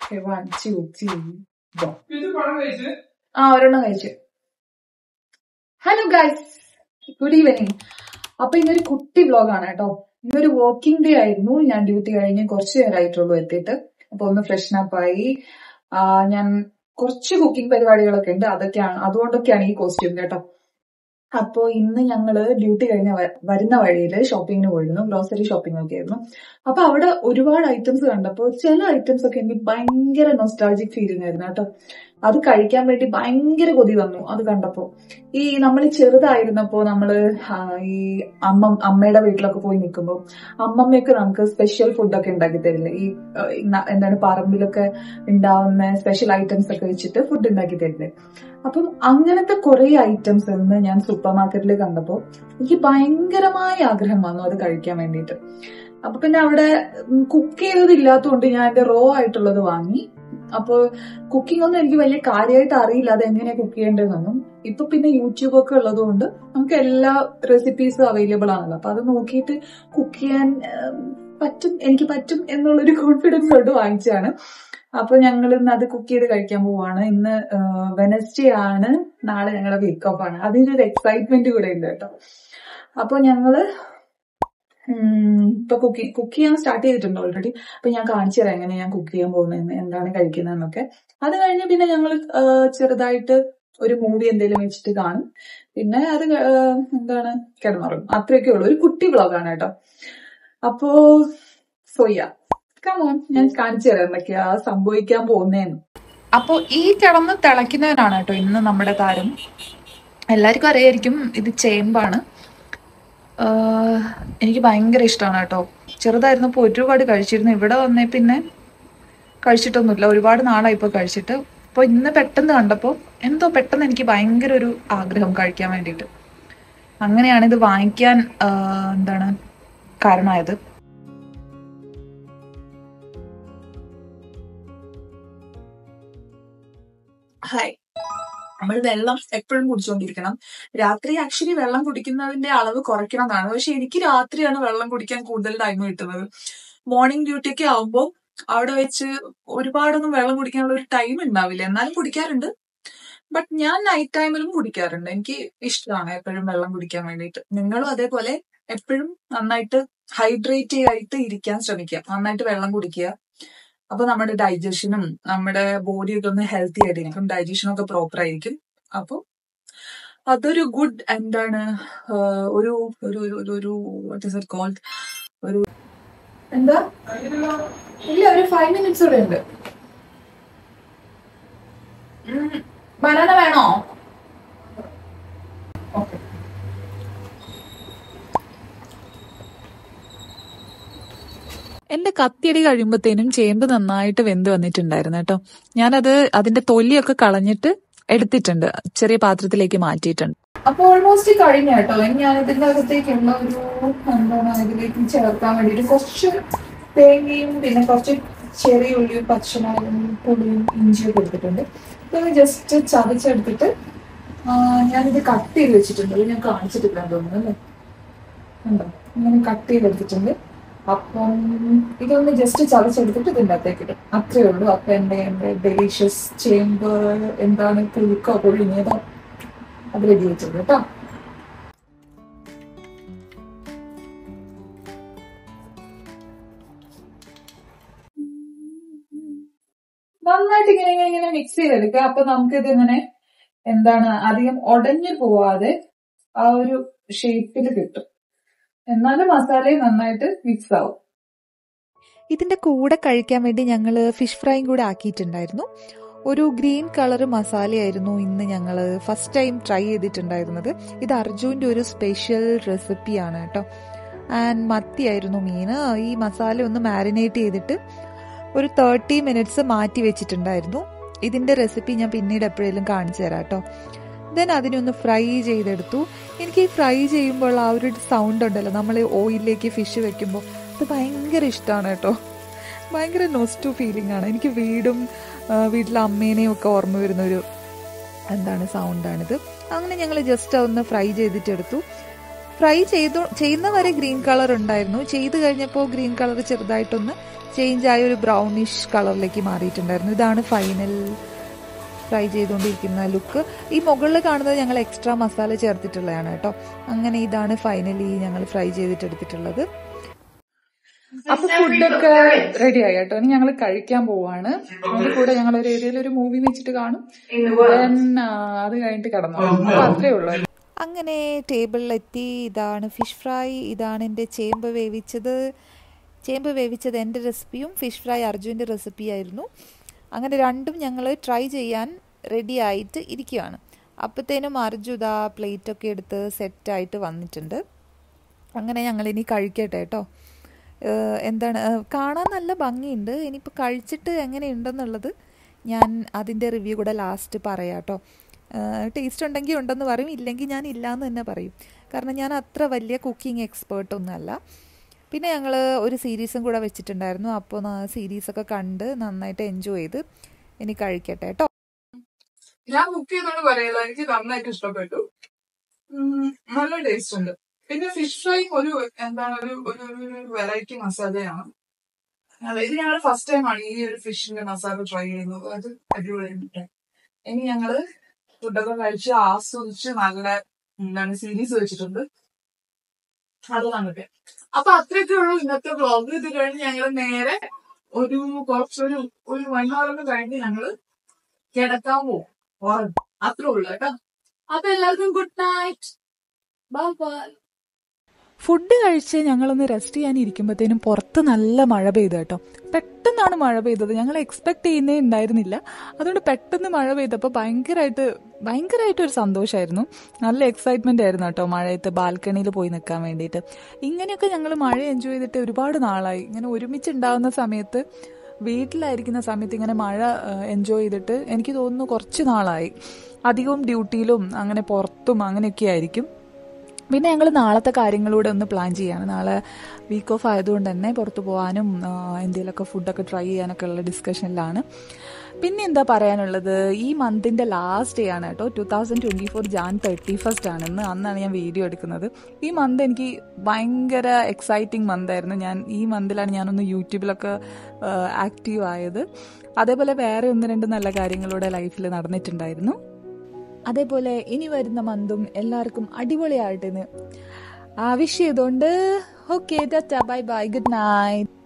one two three go ഇത് പഴം കഴിച്ച് ആ ഒരെണ്ണം കഴിച്ചു ഹലോ ഗൈസ് ഗുഡ് ഈവനിങ് അപ്പൊ ഇന്നൊരു കുട്ടി വ്ലോഗാണ് കേട്ടോ ഇന്നൊരു വർക്കിംഗ് ഡേ ആയിരുന്നു ഞാൻ ഡ്യൂട്ടി കഴിഞ്ഞ് കുറച്ച് നേരമായിട്ടുള്ളൂ എത്തിയിട്ട് അപ്പൊ ഒന്ന് ഫ്രഷൻ അപ്പ് ആയി ആ, ഞാൻ കുറച്ച് കുക്കിംഗ് പരിപാടികളൊക്കെ ഉണ്ട് അതൊക്കെയാണ് അതുകൊണ്ടൊക്കെയാണ് ഈ കോസ്റ്റ്യൂം കേട്ടോ അപ്പോ ഇന്ന് ഞങ്ങള് ഡ്യൂട്ടി കഴിഞ്ഞ വ- വരുന്ന വഴിയിൽ ഷോപ്പിങ്ങിന് പോയിരുന്നു ഗ്രോസറി ഷോപ്പിംഗ് ഒക്കെ ആയിരുന്നു അപ്പൊ അവിടെ ഒരുപാട് ഐറ്റംസ് കണ്ടപ്പോൾ ചില ഐറ്റംസ് ഒക്കെ എനിക്ക് ഭയങ്കര നൊസ്റ്റാൾജിക് ഫീലിംഗ് ആയിരുന്നു കേട്ടോ അത് കഴിക്കാൻ വേണ്ടി ഭയങ്കര കൊതി വന്നു അത് കണ്ടപ്പോ ഈ നമ്മൾ ചെറുതായിരുന്നപ്പോ നമ്മള് ആ, ഈ അമ്മ അമ്മയുടെ വീട്ടിലൊക്കെ പോയി നിൽക്കുമ്പോൾ അമ്മമ്മയൊക്കെ നമുക്ക് സ്പെഷ്യൽ ഫുഡൊക്കെ ഉണ്ടാക്കി തരില്ലേ ഈ ആ, ഈ ന- എന്താണ് പറമ്പിലൊക്കെ ഉണ്ടാവുന്ന സ്പെഷ്യൽ ഐറ്റംസ് ഒക്കെ വെച്ചിട്ട് ഫുഡ് ഉണ്ടാക്കി തരില്ലേ അപ്പം അങ്ങനത്തെ കുറെ ഐറ്റംസ് ഇന്ന് ഞാൻ സൂപ്പർ മാർക്കറ്റിൽ കണ്ടപ്പോ എനിക്ക് ഭയങ്കരമായ ആഗ്രഹം വന്നു അത് കഴിക്കാൻ വേണ്ടിയിട്ട് അപ്പൊ പിന്നെ അവിടെ കുക്ക് ചെയ്തത് ഇല്ലാത്തതുകൊണ്ട് ഞാൻ എന്റെ റോ ആയിട്ടുള്ളത് വാങ്ങി അപ്പൊ കുക്കിംഗ് ഒന്നും എനിക്ക് വലിയ കാര്യമായിട്ട് അറിയില്ല അത് എങ്ങനെയാ കുക്ക് ചെയ്യേണ്ടതെന്നൊന്നും ഇപ്പൊ പിന്നെ യൂട്യൂബ് ഒക്കെ ഉള്ളത് കൊണ്ട് നമുക്ക് എല്ലാ റെസിപ്പീസും അവൈലബിൾ ആണല്ലോ അപ്പൊ അത് നോക്കിയിട്ട് കുക്ക് ചെയ്യാൻ ഉം, പറ്റും എനിക്ക് പറ്റും എന്നുള്ളൊരു കോൺഫിഡൻസ് കൊണ്ട് വാങ്ങിച്ചാണ് അപ്പൊ ഞങ്ങൾ ഇന്ന് അത് കുക്ക് ചെയ്ത് കഴിക്കാൻ പോവാണ് ഇന്ന് വെനസ്ഡേ ആണ് നാളെ ഞങ്ങളുടെ വീക്ക് ഓഫ് ആണ് അതിനൊരു എക്സൈറ്റ്മെന്റ് കൂടെ ഉണ്ട് കേട്ടോ അപ്പൊ ഞങ്ങള് ഉം, ഇപ്പൊ കുക്ക് കുക്ക് ചെയ്യാൻ സ്റ്റാർട്ട് ചെയ്തിട്ടുണ്ട് ഓൾറെഡി അപ്പൊ ഞാൻ കാണിച്ചു തരാം എങ്ങനെ ഞാൻ കുക്ക് ചെയ്യാൻ പോകുന്നതെന്ന് എന്താണ് കഴിക്കുന്നതെന്നൊക്കെ അത് കഴിഞ്ഞ് പിന്നെ ഞങ്ങൾ ചെറുതായിട്ട് ഒരു മൂവി എന്തെങ്കിലും വെച്ചിട്ട് കാണും പിന്നെ അത് ക- ആ, എന്താണ് കിടന്നുറങ്ങും അത്രയൊക്കെ ഉള്ളൂ ഒരു കുട്ടി വ്ളോഗാണ് കേട്ടോ അപ്പോ സോയ്യ കമോൺ ഞാൻ കാണിച്ചു തരാം എന്തൊക്കെയാ സംഭവിക്കാൻ പോകുന്നതെന്ന് അപ്പോ ഈ കിടന്ന് തിളയ്ക്കുന്നവനാണ് കേട്ടോ ഇന്ന് നമ്മുടെ താരം എല്ലാവർക്കും അറിയായിരിക്കും ഇത് ചേമ്പാണ് ആഹ് എനിക്ക് ഭയങ്കര ഇഷ്ടമാണ് കേട്ടോ ചെറുതായിരുന്നപ്പോൾ ഒരുപാട് കഴിച്ചിരുന്നു ഇവിടെ വന്നേ പിന്നെ കഴിച്ചിട്ടൊന്നുമില്ല ഒരുപാട് നാളായി ഇപ്പോൾ കഴിച്ചിട്ട് അപ്പോൾ ഇന്ന് പെട്ടെന്ന് കണ്ടപ്പോൾ എന്തോ പെട്ടെന്ന് എനിക്ക് ഭയങ്കര ഒരു ആഗ്രഹം കഴിക്കാൻ വേണ്ടിയിട്ട് അങ്ങനെയാണ് ഇത് വാങ്ങിക്കാൻ ആഹ് എന്താണ് കാരണമായത് ഹായ് നമ്മൾ വെള്ളം എപ്പോഴും കുടിച്ചുകൊണ്ടിരിക്കണം രാത്രി ആക്ച്വലി വെള്ളം കുടിക്കുന്നതിന്റെ അളവ് കുറയ്ക്കണം എന്നാണ് പക്ഷെ എനിക്ക് രാത്രിയാണ് വെള്ളം കുടിക്കാൻ കൂടുതൽ ടൈം കിട്ടുന്നത് മോർണിംഗ് ഡ്യൂട്ടി ഒക്കെ ആവുമ്പോൾ അവിടെ വെച്ച് ഒരുപാടൊന്നും വെള്ളം കുടിക്കാനുള്ള ഒരു ടൈം ഉണ്ടാവില്ല എന്നാലും കുടിക്കാറുണ്ട് ബട്ട് ഞാൻ നൈറ്റ് ടൈമിലും കുടിക്കാറുണ്ട് എനിക്ക് ഇഷ്ടമാണ് എപ്പോഴും വെള്ളം കുടിക്കാൻ വേണ്ടിയിട്ട് നിങ്ങളും അതേപോലെ എപ്പോഴും നന്നായിട്ട് ഹൈഡ്രേറ്റ് ആയിട്ട് ഇരിക്കാൻ ശ്രമിക്കുക നന്നായിട്ട് വെള്ളം കുടിക്കുക അപ്പൊ നമ്മുടെ ഡൈജഷനും നമ്മുടെ ബോഡിയൊക്കെ ഒന്ന് ഹെൽത്തി ആയിട്ടിരിക്കും ഡൈജഷനും ഒക്കെ പ്രോപ്പർ ആയിരിക്കും അപ്പൊ അതൊരു ഗുഡ് എന്താണ് ആഹ് ഒരു ഒരു ഒരു ഒരു ഒരു വാട്ട് ഇസ് ഇറ്റ് കോൾഡ് ഒരു എന്താ ഇല്ല ഒരു ഫൈവ് മിനിറ്റ്സ് കൂടെ ഉണ്ട് ബനാന വേണോ ഓക്കെ എന്റെ കത്തിയടി കഴിയുമ്പത്തേനും ചേമ്പ് നന്നായിട്ട് വെന്ത് വന്നിട്ടുണ്ടായിരുന്നു കേട്ടോ ഞാനത് അതിന്റെ തൊലിയൊക്കെ കളഞ്ഞിട്ട് എടുത്തിട്ടുണ്ട് ചെറിയ പാത്രത്തിലേക്ക് മാറ്റിയിട്ടുണ്ട് അപ്പൊ ഓൾമോസ്റ്റ് കഴിഞ്ഞ കേട്ടോ ഇനി ഞാൻ ഇതിന്റെ അകത്തേക്കുള്ള ഒരു എന്താണ് ഇതിലേക്ക് ചേർക്കാൻ വേണ്ടിട്ട് കുറച്ച് തേങ്ങയും പിന്നെ കുറച്ച് ചെറിയ ഉള്ളിയും പച്ചമുളകും പുളിയും ഇഞ്ചിയും ഒക്കെ എടുത്തിട്ടുണ്ട് ഇതൊന്ന് ജസ്റ്റ് ചതച്ചെടുത്തിട്ട് ആ, ഞാനിത് കട്ട് ചെയ്ത് വെച്ചിട്ടുണ്ട് ഇത് ഞാൻ കാണിച്ചിട്ടില്ല തോന്നുന്നു അല്ലേ ഉണ്ടോ ഇങ്ങനെ കട്ട് ചെയ്തെടുത്തിട്ടുണ്ട് അപ്പം ഇതൊന്ന് ജസ്റ്റ് ചതച്ചെടുത്തിട്ട് ഇതിൻ്റെ അകത്തേക്ക് ഇടും അത്രേ ഉള്ളൂ അപ്പൊ എന്റെ എന്റെ ഡെലീഷ്യസ് ചേമ്പ് എന്താണ് പുഴുക്കോ പുഴുങ്ങിയതോ അത് റെഡി ആയിട്ടുണ്ട് കേട്ടോ നന്നായിട്ട് ഇങ്ങനെ ഇങ്ങനെ ഇങ്ങനെ മിക്സ് ചെയ്തെടുക്കുക അപ്പൊ നമുക്കിത് ഇങ്ങനെ എന്താണ് അധികം ഉടഞ്ഞു പോവാതെ ആ ഒരു ഷേപ്പിൽ കിട്ടും എന്നാലും മസാലയും നന്നായിട്ട് മിക്സ് ആവും ഇതിന്റെ കൂടെ കഴിക്കാൻ വേണ്ടി ഞങ്ങൾ ഫിഷ് ഫ്രൈയും കൂടെ ആക്കിയിട്ടുണ്ടായിരുന്നു ഒരു ഗ്രീൻ കളർ മസാലയായിരുന്നു ഇന്ന് ഞങ്ങൾ ഫസ്റ്റ് ടൈം ട്രൈ ചെയ്തിട്ടുണ്ടായിരുന്നത് ഇത് അർജുൻ്റെ ഒരു സ്പെഷ്യൽ റെസിപ്പിയാണ് കേട്ടോ ആൻഡ് മത്തിയായിരുന്നു മീൻ ഈ മസാല ഒന്ന് മാരിനേറ്റ് ചെയ്തിട്ട് ഒരു തേർട്ടി മിനിറ്റ്സ് മാറ്റി വെച്ചിട്ടുണ്ടായിരുന്നു ഇതിന്റെ റെസിപ്പി ഞാൻ പിന്നീട് എപ്പോഴേലും കാണിച്ചു തരാം കേട്ടോ ദെൻ അതിനൊന്ന് ഫ്രൈ ചെയ്തെടുത്തു എനിക്ക് ഈ ഫ്രൈ ചെയ്യുമ്പോൾ ആ ഒരു സൗണ്ട് ഉണ്ടല്ലോ നമ്മൾ ഓയിലിലേക്ക് ഫിഷ് വെക്കുമ്പോൾ അത് ഭയങ്കര ഇഷ്ടമാണ് കേട്ടോ ഭയങ്കര നോസ്റ്റു ഫീലിംഗ് ആണ് എനിക്ക് വീടും ആ, വീട്ടിലെ അമ്മേനെയും ഒക്കെ ഓർമ്മ വരുന്നൊരു എന്താണ് സൗണ്ടാണിത് അങ്ങനെ ഞങ്ങൾ ജസ്റ്റ് ഒന്ന് ഫ്രൈ ചെയ്തിട്ടെടുത്തു ഫ്രൈ ചെയ്തു ചെയ്യുന്ന വരെ ഗ്രീൻ കളർ ഉണ്ടായിരുന്നു ചെയ്ത് കഴിഞ്ഞപ്പോൾ ഗ്രീൻ കളർ ചെറുതായിട്ടൊന്ന് ചേഞ്ച് ആയ ഒരു ബ്രൗണിഷ് കളറിലേക്ക് മാറിയിട്ടുണ്ടായിരുന്നു ഇതാണ് ഫൈനൽ ഫ്രൈ ചെയ്തുകൊണ്ടിരിക്കുന്ന ലുക്ക് ഈ മുകളിൽ കാണുന്നത് ഞങ്ങൾ എക്സ്ട്രാ മസാല ചേർത്തിട്ടുള്ളതാണ് കേട്ടോ അങ്ങനെ ഇതാണ് ഫൈനലി ഞങ്ങൾ ഫ്രൈ ചെയ്തിട്ടെടുത്തിട്ടുള്ളത് അപ്പൊ ഫുഡൊക്കെ റെഡി ആയി കേട്ടോ ഇനി ഞങ്ങൾ കഴിക്കാൻ പോവാണ് അതിന്റെ കൂടെ ഞങ്ങൾ ഒരു ഏരിയയിൽ ഒരു മൂവി വെച്ചിട്ട് കാണും Then, ആ, അത് കഴിഞ്ഞിട്ട് കിടന്നു അപ്പൊ അത്രേ ഉള്ളൂ അങ്ങനെ ടേബിളിലെത്തി ഇതാണ് ഫിഷ് ഫ്രൈ ഇതാണ് എൻ്റെ ചേമ്പ് വേവിച്ചത് ചേമ്പ് വേവിച്ചത് എൻ്റെ റെസിപ്പിയും ഫിഷ് ഫ്രൈ അർജുൻ്റെ റെസിപ്പിയായിരുന്നു അങ്ങനെ രണ്ടും ഞങ്ങൾ ട്രൈ ചെയ്യാൻ റെഡി ആയിട്ട് ഇരിക്കുകയാണ് അപ്പോഴത്തേനും അർജു ഇതാ പ്ലേറ്റൊക്കെ എടുത്ത് സെറ്റായിട്ട് വന്നിട്ടുണ്ട് അങ്ങനെ ഞങ്ങൾ ഇനി കഴിക്കട്ടെ കേട്ടോ ഏഹ് എന്താണ് ഏഹ് കാണാൻ നല്ല ഭംഗിയുണ്ട് ഇനിയിപ്പോൾ കഴിച്ചിട്ട് എങ്ങനെയുണ്ടെന്നുള്ളത് ഞാൻ അതിൻ്റെ റിവ്യൂ കൂടെ ലാസ്റ്റ് പറയാം കേട്ടോ ടേസ്റ്റ് ഉണ്ടെങ്കിൽ ഉണ്ടെന്ന് പറയും ഇല്ലെങ്കിൽ ഞാൻ ഇല്ലയെന്ന് തന്നെ പറയും കാരണം ഞാൻ അത്ര വലിയ കുക്കിംഗ് എക്സ്പേർട്ടൊന്നുമല്ല പിന്നെ ഞങ്ങൾ ഒരു സീരീസും കൂടെ വെച്ചിട്ടുണ്ടായിരുന്നു അപ്പോൾ സീരീസൊക്കെ കണ്ട് നന്നായിട്ട് എൻജോയ് ചെയ്ത് ഇനി കഴിക്കട്ടെ കേട്ടോ ഞാൻ കുക്ക് ചെയ്തോണ്ട് പറയല എനിക്ക് നന്നായിട്ട് ഇഷ്ടപ്പെട്ടു ഉം, നല്ല ടേസ്റ്റ് ഉണ്ട് പിന്നെ ഫിഷ് ഫ്രൈ ഒരു എന്താണ് ഒരു ഒരു വെറൈറ്റി മസാലയാണ് അതായത് ഞങ്ങൾ ഫസ്റ്റ് ടൈം ആണ് ഈ ഒരു ഫിഷിന്റെ മസാല ട്രൈ ചെയ്യുന്നത് അത് അടിപൊളിയായിട്ട് ഇനി ഞങ്ങള് ഫുഡൊക്കെ കഴിച്ച് ആസ്വദിച്ച് നല്ല എന്താണ് സീരീസ് വെച്ചിട്ടുണ്ട് അത് നമുക്ക് അപ്പൊ അത്രയൊക്കെ ഉള്ളൂ ഇന്നത്തെ വ്ളോഗ് ഇത് കഴിഞ്ഞ് ഞങ്ങൾ നേരെ ഒരു കുറച്ചൊരു ഒരു വൺ അവറൊക്കെ കഴിഞ്ഞ് ഞങ്ങള് കിടക്കാൻ പോകും ഉറങ്ങും അത്രേ ഉള്ളൂ കേട്ടോ അപ്പൊ എല്ലാവർക്കും good night bye bye food കഴിച്ച് ഞങ്ങളൊന്ന് റെസ്റ്റ് ചെയ്യാൻ ഇരിക്കുമ്പോഴത്തേനും പുറത്ത് നല്ല മഴ പെയ്തു കേട്ടോ പെട്ടെന്നാണ് മഴ പെയ്തത് ഞങ്ങൾ എക്സ്പെക്ട് ചെയ്യുന്നേ ഉണ്ടായിരുന്നില്ല അതുകൊണ്ട് പെട്ടെന്ന് മഴ പെയ്തപ്പോൾ ഭയങ്കരമായിട്ട് ഭയങ്കരമായിട്ട് ഒരു സന്തോഷമായിരുന്നു നല്ല എക്സൈറ്റ്മെന്റ് ആയിരുന്നു കേട്ടോ മഴയത്ത് ബാൽക്കണിയിൽ പോയി നിൽക്കാൻ വേണ്ടിയിട്ട് ഇങ്ങനെയൊക്കെ ഞങ്ങൾ മഴ എൻജോയ് ചെയ്തിട്ട് ഒരുപാട് നാളായി ഇങ്ങനെ ഒരുമിച്ചുണ്ടാവുന്ന സമയത്ത് വീട്ടിലായിരിക്കുന്ന സമയത്ത് ഇങ്ങനെ മഴ എൻജോയ് ചെയ്തിട്ട് എനിക്ക് തോന്നുന്നു കുറച്ച് നാളായി അധികവും ഡ്യൂട്ടിയിലും അങ്ങനെ പുറത്തും അങ്ങനെയൊക്കെ ആയിരിക്കും പിന്നെ ഞങ്ങൾ നാളത്തെ കാര്യങ്ങളൂടെ ഒന്ന് പ്ലാൻ ചെയ്യാണ് നാളെ വീക്ക് ഓഫ് ആയതുകൊണ്ട് തന്നെ പുറത്ത് പോകാനും ആ, എന്തെങ്കിലുമൊക്കെ ഫുഡൊക്കെ ട്രൈ ചെയ്യാനൊക്കെ ഉള്ള ഡിസ്കഷനിലാണ് പിന്നെ എന്താ പറയാനുള്ളത് ഈ മന്തിന്റെ ലാസ്റ്റ് ഡേ ആണ് കേട്ടോ two thousand twenty four Jan thirty first ആണെന്ന് അന്നാണ് ഞാൻ വീഡിയോ എടുക്കുന്നത് ഈ മന്ത് എനിക്ക് ഭയങ്കര എക്സൈറ്റിംഗ് മന്തായിരുന്നു ഞാൻ ഈ മന്തിലാണ് ഞാനൊന്ന് യൂട്യൂബിലൊക്കെ ആക്റ്റീവ് ആയത് അതേപോലെ വേറെ ഒന്ന് രണ്ട് നല്ല കാര്യങ്ങളുടെ ലൈഫിൽ നടന്നിട്ടുണ്ടായിരുന്നു അതേപോലെ ഇനി വരുന്ന മന്തും എല്ലാവർക്കും അടിപൊളിയായിട്ട് വിഷ് ചെയ്തുകൊണ്ട് okay bye bye good night